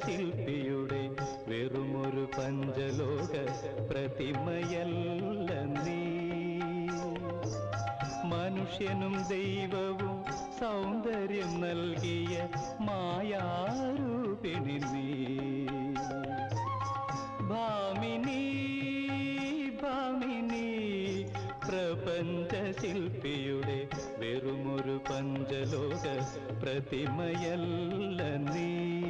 ശില്പിയുടെ വെറുമൊരു പഞ്ചലോക പ്രതിമയല്ല നീ മനുഷ്യനും ദൈവവും സൗന്ദര്യം നൽകിയ മായാരൂപിണി നീ ഭാമിനി ഭാമിനി പ്രപഞ്ച ശില്പിയുടെ വെറുമൊരു പഞ്ചലോക പ്രതിമയല്ല നീ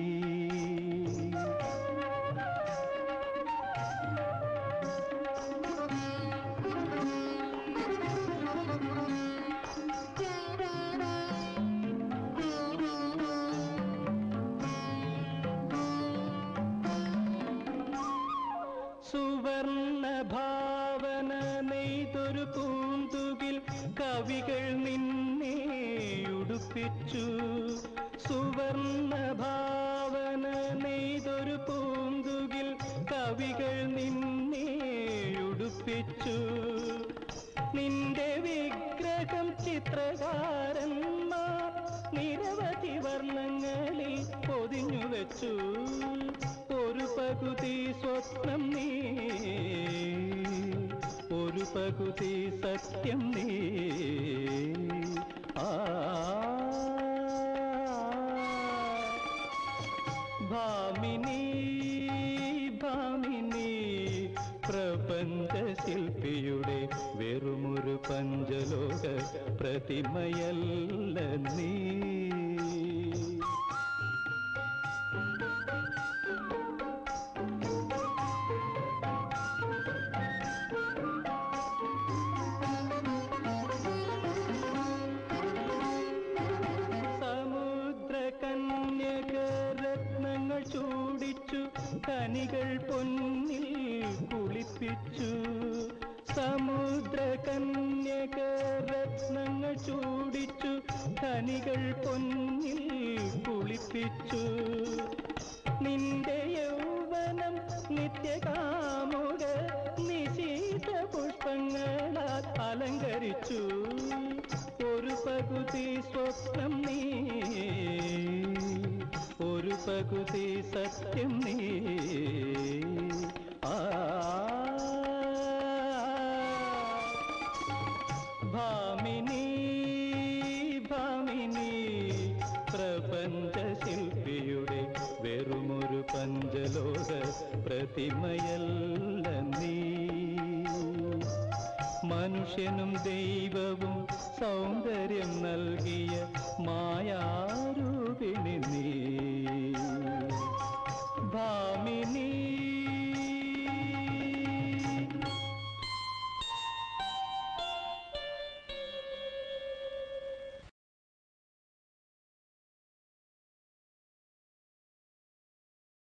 സുവർണ ഭാവന നെയ്തൊരു പൂന്തുകിൽ കവികൾ നിന്നെ ഉടുപ്പിച്ചു സുവർണ ഭാവന നെയ്തൊരു പൂന്തുകിൽ കവികൾ നിന്നെ ഉടുപ്പിച്ചു നിന്റെ വിഗ്രഹം ചിത്രകാരന്മാർ നിരവധി വർണ്ണങ്ങളിൽ പൊതിഞ്ഞു വെച്ചു ഒരു പകുതി സ്വപ്നം നീ ഒരു പകുതി സത്യം നീ ആ ഭാമിനി ഭാമിനി പ്രപഞ്ച ശില്പിയുടെ വെറുമൊരു പഞ്ചലോക പ്രതിമയല്ല നീ സമുദ്ര കന്യക രത്നങ്ങൾ ചൂടിച്ചു കനികൾ പൊന്നിൽ കുളിപ്പിച്ചു സമുദ്ര കന്യക രത്നങ്ങൾ ചൂടിച്ചു കനികൾ പൊന്നിൽ കുളിപ്പിച്ചു നിന്റെ യൗവനം നിത്യകാമുക നിശീത പുഷ്പങ്ങളാൽ അലങ്കരിച്ചു ഒരു പകുതി സ്വപ്നം നീ ഒരു പകുതി സത്യം നീ ആ ഭാമിനി ഭാമിനി പ്രപഞ്ച ശില്പിയുടെ വെറുമൊരു പഞ്ചലോക പ്രതിമയല്ല നീ മനുഷ്യനും ദൈവവും സൗന്ദര്യം നൽകിയ മായാരൂപിണി നീ ഭാമിനി